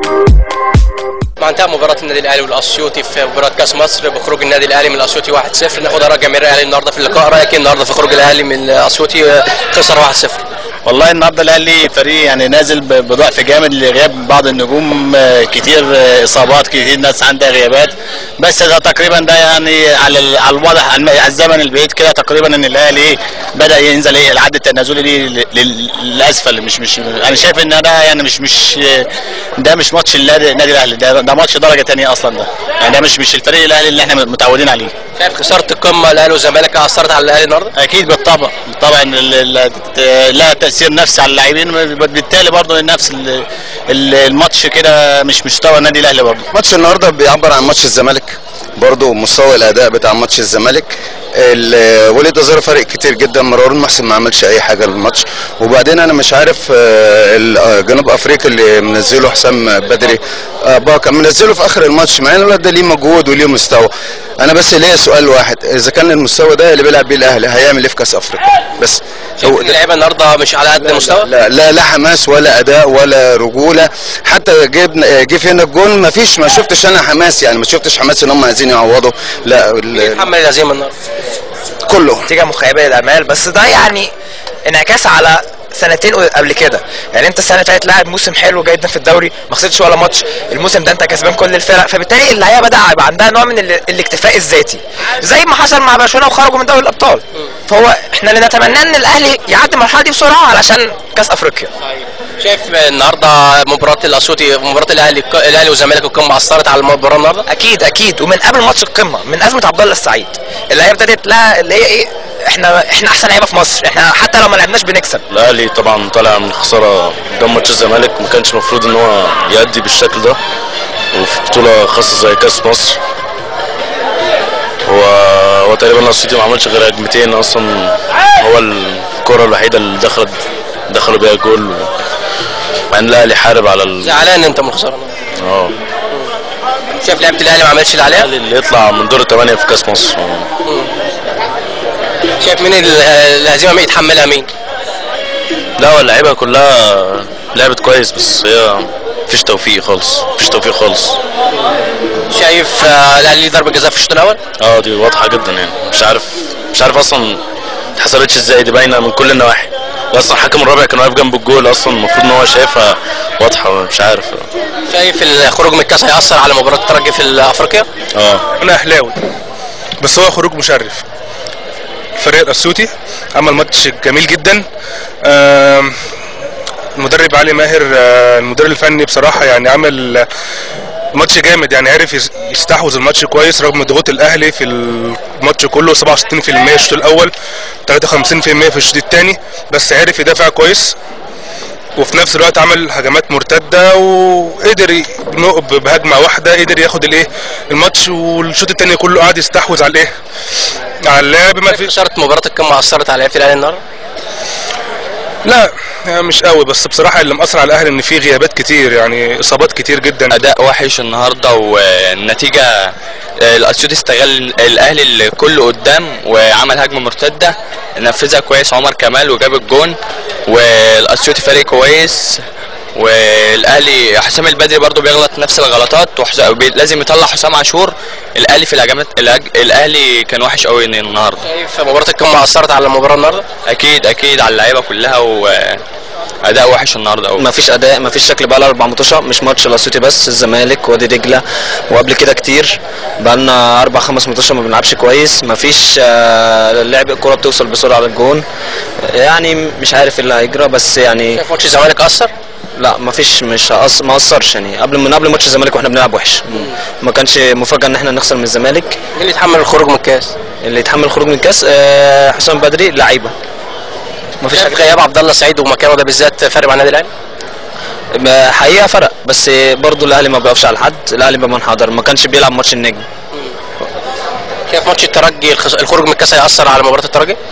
مع انتهى مباراة النادي الاهلي والاسيوطي في مباراة كاس مصر بخروج النادي الاهلي من الاسيوطي 1-0 ناخد اراء جماهير الاهلي النهارده في اللقاء رايك إيه النهارده في خروج الاهلي من الاسيوطي خسر 1-0 والله النهارده الاهلي فريق يعني نازل ب- بضعف جامد لغياب بعض النجوم آه، كتير آه، اصابات كتير ناس عندها غيابات بس ده تقريبا ده يعني على ال- على الواضح على الم- على الزمن البعيد كده تقريبا ان الاهلي بدا ينزل ايه العد التنازلي ليه ل- لل- للاسفل مش مش انا شايف ان ده يعني مش مش ده مش ماتش النادي النادي الاهلي ده ده ماتش درجه ثانيه اصلا ده يعني ده مش مش الفريق الاهلي اللي احنا متعودين عليه شايف خسارة القمة الاهلي والزمالك اثرت على الاهلي النهارده اكيد بالطبع بالطبع ان ال- ال- لها تاثير نفسي على اللاعبين بالتالي برضه نفس ال- ال- الماتش كده مش مستوى النادي الاهلي برضه ماتش النهارده بيعبر عن ماتش الزمالك برضه مستوى الاداء بتاع ماتش الزمالك ال- وليد ازار فارق كتير جدا مروان محسن ما عملش اي حاجه للماتش وبعدين انا مش عارف آه، ال- آه، جنوب افريقيا اللي منزله حسام بدري آه، بقى كان منزله في اخر الماتش مع ان الولد ده ليه مجهود وليه مستوى انا بس ليا سؤال واحد اذا كان المستوى ده اللي بيلعب بيه الاهلي هيعمل ايه في كاس افريقيا بس شايف هو ان اللعيبه النهارده مش على قد المستوى لا لا لا حماس ولا اداء ولا رجوله حتى جبنا جه فينا الجون ما فيش ما شفتش انا حماس يعني ما شفتش حماس ان هم عايزين يعوضوا لا ال- يتحمل الهزيمه النهارده كله نتيجه مخيبه للامال بس ده يعني انعكاس على سنتين قبل كده يعني انت السنه اللي فاتت لاعب موسم حلو جدا في الدوري ما خسرتش ولا ماتش الموسم ده انت كسبان كل الفرق فبالتالي اللعيبه بدا يبقى عندها نوع من ال- الاكتفاء الذاتي زي ما حصل مع برشلونه وخرجوا من دوري الابطال فهو احنا اللي نتمناه ان الاهلي يعدي المرحله دي بسرعه علشان كاس افريقيا شايف النهارده مباراة الاسيوطي مباراة الاهلي الاهلي والزمالك القمة اثرت على المباراة النهارده اكيد اكيد ومن قبل ماتش القمه من ازمه عبد الله السعيد اللعيبه ابتدت لها اللي هي ايه احنا احنا احسن لعيبه في مصر احنا حتى لو ما لعبناش بنكسب الاهلي طبعا طالع من خساره قدام ماتش الزمالك ما كانش المفروض ان هو يأدي بالشكل ده وفي بطوله خاصه زي كاس مصر هو هو تقريبا الاسيوطي ما عملش غير هجمتين اصلا هو الكره الوحيده اللي دخلت دخلوا بيها جول مع ان الاهلي حارب على ال... زعلان انت من الخسارة اه شايف لعيبة الاهلي ما عملتش اللي عليها الاهلي اللي يطلع من دور الثمانيه في كاس مصر شايف مين ال- الهزيمة مين يتحملها مين لا هو اللعيبه كلها لعبت كويس بس هي مفيش توفيق خالص مفيش توفيق خالص شايف آه، الاهلي ليه ضربة جزاء في الشوط الاول اه دي واضحه جدا يعني مش عارف مش عارف اصلا اتحصلتش ازاي دي باينه من كل النواحي اصلا الحكم الرابع كان واقف جنب الجول اصلا المفروض ان هو شايفها واضحه مش عارف شايف الخروج من الكاس هيأثر على مباراة الترجي في افريقيا اه انا اهلاوي بس هو خروج مشرف الفريق الاسيوطي عمل ماتش جميل جدا آم، المدرب علي ماهر آه، المدرب الفني بصراحه يعني عمل آه، ماتش جامد يعني عرف يس- يستحوذ الماتش كويس رغم ضغوط الاهلي في الماتش كله 67% الشوط الاول 53% في الشوط الثاني بس عرف يدافع كويس وفي نفس الوقت عمل هجمات مرتده وقدر ي- بنق- بهجمه واحده قدر ياخد الايه الماتش والشوط الثاني كله قعد يستحوذ على الايه على اللعب ما فيش خسارة مباراة القمة اثرت على لعيبة الاهلي النهارده لا يعني مش قوي بس بصراحه اللي مأثر على الاهلي ان في غيابات كتير يعني اصابات كتير جدا اداء وحش النهارده والنتيجه آه، الاسيوطي استغل الاهلي الكل قدام وعمل هجمه مرتده نفذها كويس عمر كمال وجاب الجون والاسيوطي فريق كويس والاهلي حسام البدري برضو بيغلط نفس الغلطات وحس- بي- لازم يطلع حسام عاشور الاهلي في الهجمات الهج- الاهلي كان وحش قوي النهارده شايف مباراة القمة اثرت على المباراة النهارده اكيد اكيد على اللعيبه كلها واداء وحش النهارده قوي ما فيش اداء ما فيش شكل بقى اربع ماتشات مش ماتش الاسيوطي بس الزمالك وادي دجله وقبل كده كتير بقى لنا اربع خمس ماتشات ما بنلعبش كويس ما فيش آه، لعب الكره بتوصل بسرعه للجون يعني مش عارف ايه اللي هيجرى بس يعني شايف ماتش الزمالك اثر لا ما فيش مش هأث- ما اثرش يعني قبل من قبل ماتش الزمالك واحنا بنلعب وحش ما كانش مفاجاه ان احنا نخسر من الزمالك مين اللي يتحمل الخروج من الكاس اللي يتحمل الخروج من الكاس آه، حسام بدري لعيبه ما فيش شايف غياب عبد الله السعيد ومكانه ده بالذات فارق مع النادي الاهلي ما- حقيقه فرق بس برضو الاهلي ما بيقفش على حد الاهلي بمن حضر ما كانش بيلعب ماتش النجم شايف ماتش الترجي الخس- الخروج من الكاس هيأثر على مباراة الترجي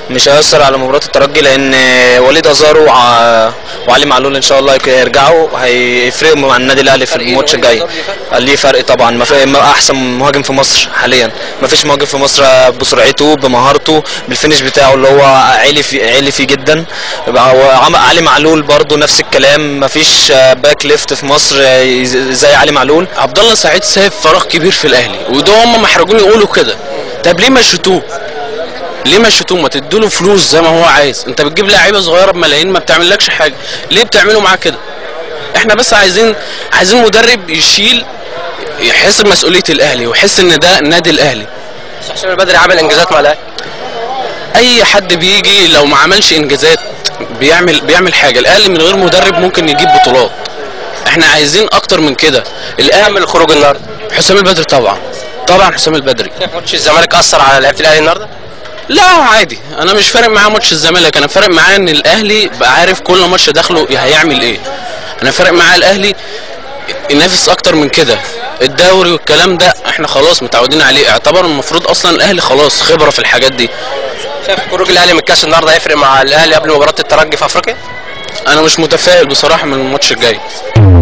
مش هيأثر على مباراة الترجي لأن وليد أزارو وع- وعلي معلول إن شاء الله يك- يرجعوا هيفرقوا مع النادي الأهلي في الماتش الجاي ليه فرق طبعا ما في ما أحسن مهاجم في مصر حاليا ما فيش مهاجم في مصر بسرعته بمهارته بالفينش بتاعه اللي هو عالي في عالي فيه جدا وعم- علي معلول برضو نفس الكلام ما فيش باك ليفت في مصر زي علي معلول عبد الله سعيد سايب فراغ كبير في الاهلي وده هم محرجون يقولوا كده طب ليه مشيتوه ليه مشيتوه ما تدوله فلوس زي ما هو عايز انت بتجيب لعيبه صغيره بملايين ما بتعملكش حاجه ليه بتعملوا معاه كده احنا بس عايزين عايزين مدرب يشيل يحس بمسؤوليه الاهلي ويحس ان ده النادي الاهلي حسام البدري عمل انجازات مع الاهلي اي حد بيجي لو ما عملش انجازات بيعمل بيعمل حاجه الاهلي من غير مدرب ممكن يجيب بطولات احنا عايزين اكتر من كده الاهلي من الخروج النهارده حسام البدري طبعا طبعا حسام البدري شايف ماتش الزمالك اثر على لعيبه الاهلي النهارده لا عادي انا مش فارق معايا ماتش الزمالك انا فارق معايا ان الاهلي بقى عارف كل ماتش داخله هيعمل ايه انا فارق معايا الاهلي ينافس اكتر من كده الدوري والكلام ده احنا خلاص متعودين عليه اعتبر المفروض اصلا الاهلي خلاص خبره في الحاجات دي شايف خروج الاهلي من الكاس النهارده هيفرق مع الاهلي قبل مباراه الترجي في افريقيا انا مش متفائل بصراحه من الماتش الجاي